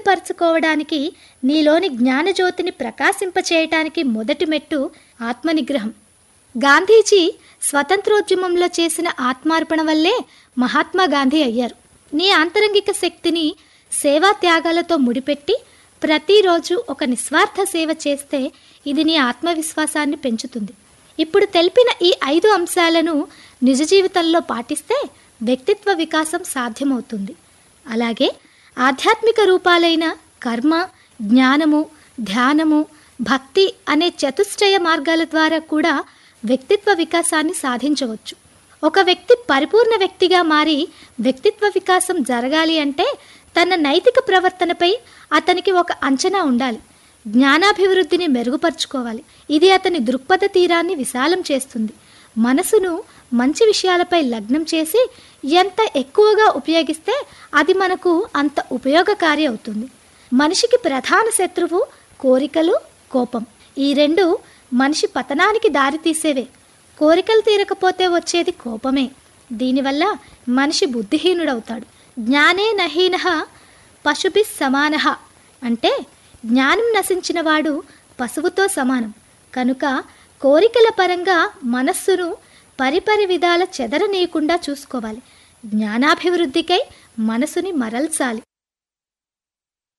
అభివృద్ధిపరచుకోవడానికి నీలోని జ్ఞానజ్యోతిని ప్రకాశింపచేయటానికి మొదటి మెట్టు ఆత్మనిగ్రహం గాంధీజీ స్వతంత్రోద్యమంలో చేసిన ఆత్మార్పణ వల్లే మహాత్మా గాంధీ అయ్యారు నీ ఆంతరంగిక శక్తిని సేవా త్యాగాలతో ముడిపెట్టి ప్రతిరోజు ఒక నిస్వార్థ సేవ చేస్తే ఇది నీ ఆత్మవిశ్వాసాన్ని పెంచుతుంది ఇప్పుడు తెలిపిన ఈ ఐదు అంశాలను నిజ జీవితంలో పాటిస్తే వ్యక్తిత్వ వికాసం సాధ్యమవుతుంది అలాగే ఆధ్యాత్మిక రూపాలైన కర్మ జ్ఞానము ధ్యానము భక్తి అనే చతుష్టయ మార్గాల ద్వారా కూడా వ్యక్తిత్వ వికాసాన్ని సాధించవచ్చు ఒక వ్యక్తి పరిపూర్ణ వ్యక్తిగా మారి వ్యక్తిత్వ వికాసం జరగాలి అంటే తన నైతిక ప్రవర్తనపై అతనికి ఒక అంచనా ఉండాలి జ్ఞానాభివృద్ధిని మెరుగుపరుచుకోవాలి ఇది అతని దృక్పథ తీరాన్ని విశాలం చేస్తుంది మనసును మంచి విషయాలపై లగ్నం చేసి ఎంత ఎక్కువగా ఉపయోగిస్తే అది మనకు అంత ఉపయోగకారి అవుతుంది మనిషికి ప్రధాన శత్రువు కోరికలు కోపం ఈ రెండు మనిషి పతనానికి దారితీసేవే కోరికలు తీరకపోతే వచ్చేది కోపమే దీనివల్ల మనిషి బుద్ధిహీనుడవుతాడు జ్ఞానే నహీన పశుభి సమాన అంటే జ్ఞానం నశించిన వాడు పశువుతో సమానం కనుక కోరికల పరంగా మనస్సును పరిపరి విధాల చెదరనీయకుండా చూసుకోవాలి జ్ఞానాభివృద్ధికై మనసుని మరల్చాలి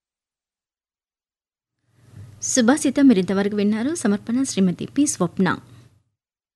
సుభాషిత మీరు ఇంతవరకు విన్నారు సమర్పణ శ్రీమతి పి స్వప్న